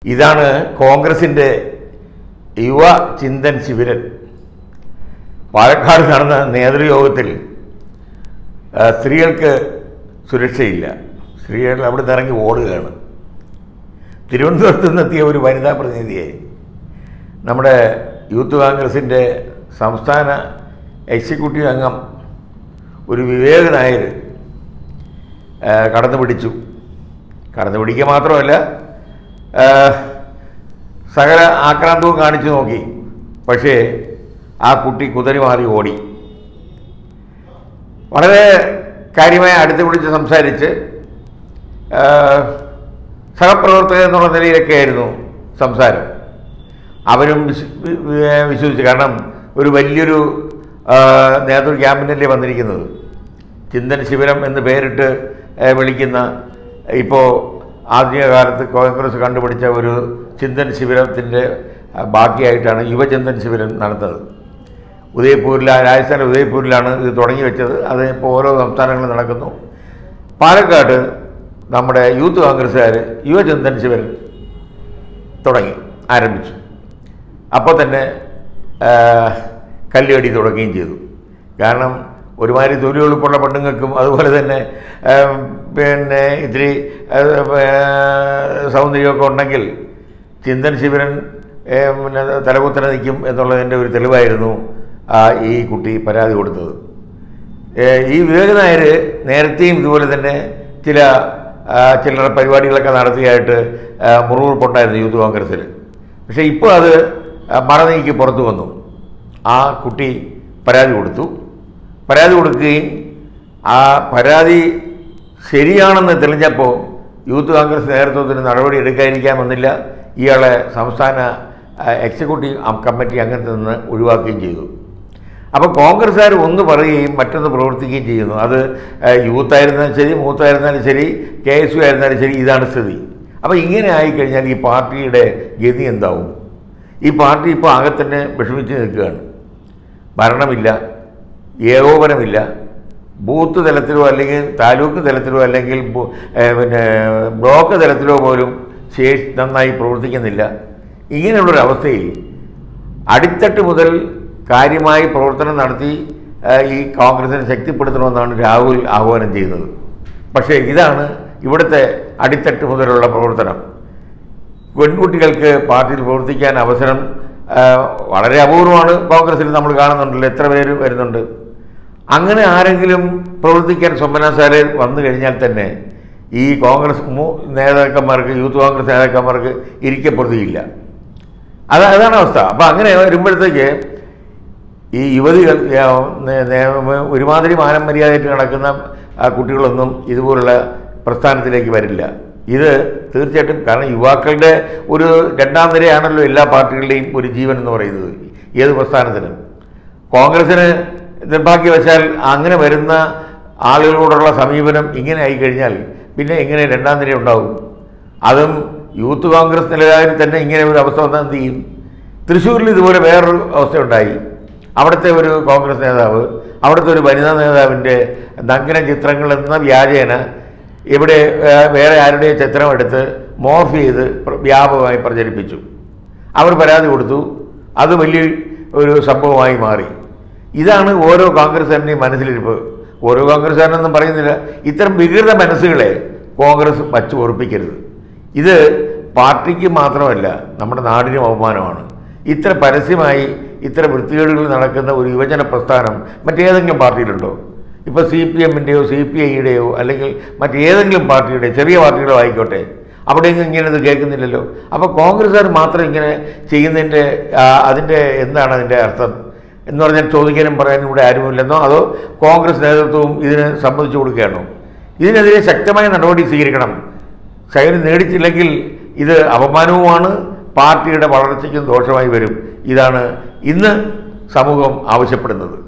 ഇതാണ് കോൺഗ്രസിൻ്റെ യുവ ചിന്തൻ ശിബിരൻ പാലക്കാട് നടന്ന നേതൃയോഗത്തിൽ ആ, സ്ത്രീകൾക്ക് സുരക്ഷയില്ല സ്ത്രീകൾ അവിടെ നിന്ന് ഇറങ്ങി ഓടുകയാണ് തിരുവനന്തപുരത്ത് നിന്നെത്തിയ ഒരു വനിതാ പ്രതിനിധിയെ നമ്മുടെ യൂത്ത് കോൺഗ്രസിൻ്റെ സംസ്ഥാന എക്സിക്യൂട്ടീവ് അംഗം ഒരു വിവേക് നായർ ആ, കടന്നു പിടിച്ചു കടന്നു പിടിക്കുക മാത്രമല്ല ആ, സകല ആക്രാന്തവും കാണിച്ചു നോക്കി പക്ഷേ ആ കുട്ടി കുതിരി മാറി ഓടി വളരെ കാര്യമായി അടുത്ത് വിളിച്ച് സംസാരിച്ച് ആ, സഹപ്രവർത്തകർ എന്നുള്ള നിലയിലൊക്കെ ആയിരുന്നു സംസാരം അവരും വിശ്വ- വി- വി- വിശ്വസിച്ചു കാരണം ഒരു വലിയൊരു ആ, നേതൃ ക്യാമ്പിനല്ലേ വന്നിരിക്കുന്നത് ചിന്തൻ ശിബിരം എന്ന് പേരിട്ട് ഏ, വിളിക്കുന്ന ഇപ്പോൾ ആധുനിക കോൺഗ്രസ് കണ്ടുപിടിച്ച ഒരു ചിന്തൻ ശിബിരത്തിൻ്റെ ആ, ബാക്കിയായിട്ടാണ് യുവചിന്തൻ ശിബിരം നടന്നത് ഉദയപൂരിൽ രാജസ്ഥാൻ ഉദയപൂരിലാണ് ഇത് തുടങ്ങി വെച്ചത് അത് ഇപ്പോൾ ഓരോ സംസ്ഥാനങ്ങളിൽ നടക്കുന്നു പാലക്കാട് നമ്മുടെ യൂത്ത് കോൺഗ്രസ്സുകാർ യുവചിന്തൻ ശിബിരം തുടങ്ങി ആരംഭിച്ചു അപ്പോൾ തന്നെ ആ, കല്ലുകടി തുടങ്ങുകയും ചെയ്തു കാരണം ഒരുമാതിരി തൊലി എളുപ്പമുള്ള പെണ്ണുങ്ങൾക്കും അതുപോലെ തന്നെ ആ, പിന്നെ ഇത്തിരി ആ, ആ, സൗന്ദര്യമൊക്കെ ഉണ്ടെങ്കിൽ ചിന്തൻ ശിവരൻ ഏ, പിന്നെ തലകുത്തനെ നിൽക്കും എന്നുള്ളതിൻ്റെ ഒരു തെളിവായിരുന്നു ആ, ഈ കുട്ടി പരാതി കൊടുത്തത് ഏ, ഈ വിവേക് നായർ നേരത്തെയും ഇതുപോലെ തന്നെ ചില ആ, ചില്ലറ പരിപാടികളൊക്കെ നടത്തിയായിട്ട് ആ, മുറിവുറുപ്പുണ്ടായിരുന്നു യൂത്ത് കോൺഗ്രസ്സിൽ പക്ഷേ ഇപ്പോൾ അത് ആ, മറനീക്കി പുറത്തു വന്നു ആ കുട്ടി പരാതി കൊടുത്തു പരാതി കൊടുക്കുകയും ആ പരാതി ശരിയാണെന്ന് തെളിഞ്ഞപ്പോൾ യൂത്ത് കോൺഗ്രസ് നേതൃത്വത്തിന് നടപടി എടുക്കാതിരിക്കാമെന്നില്ല ഇയാളെ സംസ്ഥാന ആ, എക്സിക്യൂട്ടീവ് അം- കമ്മിറ്റി അംഗത്തിൽ നിന്ന് ഒഴിവാക്കുകയും ചെയ്തു അപ്പോൾ കോൺഗ്രസ്സുകാർ ഒന്ന് പറയുകയും മറ്റൊന്ന് പ്രവർത്തിക്കുകയും ചെയ്യുന്നു അത് ആ, യൂത്ത് ആയിരുന്നാലും ശരി മൂത്തായിരുന്നാലും ശരി കെ എസ് യു ആയിരുന്നാലും ശരി ഇതാണ് സ്ഥിതി അപ്പോൾ ഇങ്ങനെ ആയിക്കഴിഞ്ഞാൽ ഈ പാർട്ടിയുടെ ഗതി എന്താവും ഈ പാർട്ടി ഇപ്പോൾ ആകെ തന്നെ വിഷമിച്ച് നിൽക്കുകയാണ് ഭരണമില്ല ഏകോപനമില്ല ബൂത്ത് തലത്തിലോ അല്ലെങ്കിൽ താലൂക്ക് തലത്തിലോ അല്ലെങ്കിൽ ബു- ഏ, പിന്നെ ബ്ലോക്ക് തലത്തിലോ പോലും ശേഷി നന്നായി പ്രവർത്തിക്കുന്നില്ല ഇങ്ങനെയുള്ളൊരവസ്ഥയിൽ അടിത്തട്ട് മുതൽ കാര്യമായി പ്രവർത്തനം നടത്തി ആ, ഈ കോൺഗ്രസിനെ ശക്തിപ്പെടുത്തണമെന്നാണ് രാഹുൽ ആഹ്വാനം ചെയ്യുന്നത് പക്ഷേ ഇതാണ് ഇവിടുത്തെ അടിത്തട്ട് മുതലുള്ള പ്രവർത്തനം പെൺകുട്ടികൾക്ക് പാർട്ടിയിൽ പ്രവർത്തിക്കാൻ അവസരം ആ, വളരെ അപൂർവമാണ് കോൺഗ്രസിൽ നമ്മൾ കാണുന്നുണ്ടല്ലോ എത്ര പേര് വരുന്നുണ്ട് അങ്ങനെ ആരെങ്കിലും പ്രവർത്തിക്കാൻ സ്വപ്നസാരെ വന്നു കഴിഞ്ഞാൽ തന്നെ ഈ കോൺഗ്രസ് മൂ നേതാക്കന്മാർക്ക് യൂത്ത് കോൺഗ്രസ് നേതാക്കന്മാർക്ക് ഇരിക്കപ്പെടുകയില്ല അത് അതാണ് അവസ്ഥ അപ്പം അങ്ങനെ വരുമ്പോഴത്തേക്ക് ഈ യുവതികൾ ഏ, നേ- നേ- ഒരുമാതിരി മാനം മര്യാദയായിട്ട് നടക്കുന്ന ആ, കുട്ടികളൊന്നും ഇതുപോലുള്ള പ്രസ്ഥാനത്തിലേക്ക് വരില്ല ഇത് തീർച്ചയായിട്ടും കാരണം യുവാക്കളുടെ ഒരു രണ്ടാം നിരയാണല്ലോ എല്ലാ പാർട്ടികളുടെയും ഒരു ജീവൻ എന്ന് പറയുന്നത് ഏത് പ്രസ്ഥാനത്തിനും കോൺഗ്രസ്സിന് നിർഭാഗ്യവശാൽ അങ്ങനെ വരുന്ന ആളുകളോടുള്ള സമീപനം ഇങ്ങനെ ആയിക്കഴിഞ്ഞാൽ പിന്നെ എങ്ങനെ രണ്ടാം നിര ഉണ്ടാവും അതും യൂത്ത് കോൺഗ്രസ് നിലവാരിൽ തന്നെ ഇങ്ങനെ ഒരു അവസ്ഥ വന്നാൽ എന്ത് ചെയ്യും തൃശ്ശൂരിൽ ഇതുപോലെ വേറൊരു അവസ്ഥയുണ്ടായി അവിടുത്തെ ഒരു കോൺഗ്രസ് നേതാവ് അവിടുത്തെ ഒരു വനിതാ നേതാവിൻ്റെ നഗ്ന ചിത്രങ്ങൾ എന്ന വ്യാജേന ഇവിടെ ഏ, വേറെ ആരുടെ ചിത്രം എടുത്ത് മോർഫ് ചെയ്ത് പ്ര- വ്യാപകമായി പ്രചരിപ്പിച്ചു അവർ പരാതി കൊടുത്തു അത് വലിയ ഒരു സംഭവമായി മാറി ഇതാണ് ഓരോ കോൺഗ്രസ്സുകാരൻ്റെയും മനസ്സിലിരിപ്പ് ഓരോ കോൺഗ്രസ്സുകാരനൊന്നും പറയുന്നില്ല ഇത്തരം വികൃത മനസ്സുകളെ കോൺഗ്രസ് വച്ചു ഉറപ്പിക്കരുത് ഇത് പാർട്ടിക്ക് മാത്രമല്ല നമ്മുടെ നാടിനും അവമാനമാണ് ഇത്ര പരസ്യമായി ഇത്ര വൃത്തികേടുകൾ നടക്കുന്ന ഒരു യുവജന പ്രസ്ഥാനം മറ്റേതെങ്കിലും പാർട്ടിയിലുണ്ടോ ഇപ്പോൾ സി പി എമ്മിൻ്റെയോ സി പി ഐയുടെയോ അല്ലെങ്കിൽ മറ്റേതെങ്കിലും പാർട്ടിയുടെ ചെറിയ പാർട്ടികളോ ആയിക്കോട്ടെ അവിടെയൊന്നും ഇങ്ങനെ ഇത് കേൾക്കുന്നില്ലല്ലോ അപ്പോൾ കോൺഗ്രസ്സുകാർ മാത്രം ഇങ്ങനെ ചെയ്യുന്നതിൻ്റെ ആ, അതിൻ്റെ എന്താണ് അതിൻ്റെ അർത്ഥം എന്ന് പറഞ്ഞാൽ ചോദിക്കാനും പറയാനും ഇവിടെ ആരുമില്ലെന്നോ അതോ കോൺഗ്രസ് നേതൃത്വവും ഇതിന് സമ്മതിച്ചു കൊടുക്കുകയാണോ ഇതിനെതിരെ ശക്തമായ നടപടി സ്വീകരിക്കണം ശൈലി നേടിച്ചില്ലെങ്കിൽ ഇത് അപമാനവുമാണ് പാർട്ടിയുടെ വളർച്ചയ്ക്കും ദോഷമായി വരും ഇതാണ് ഇന്ന് സമൂഹം ആവശ്യപ്പെടുന്നത്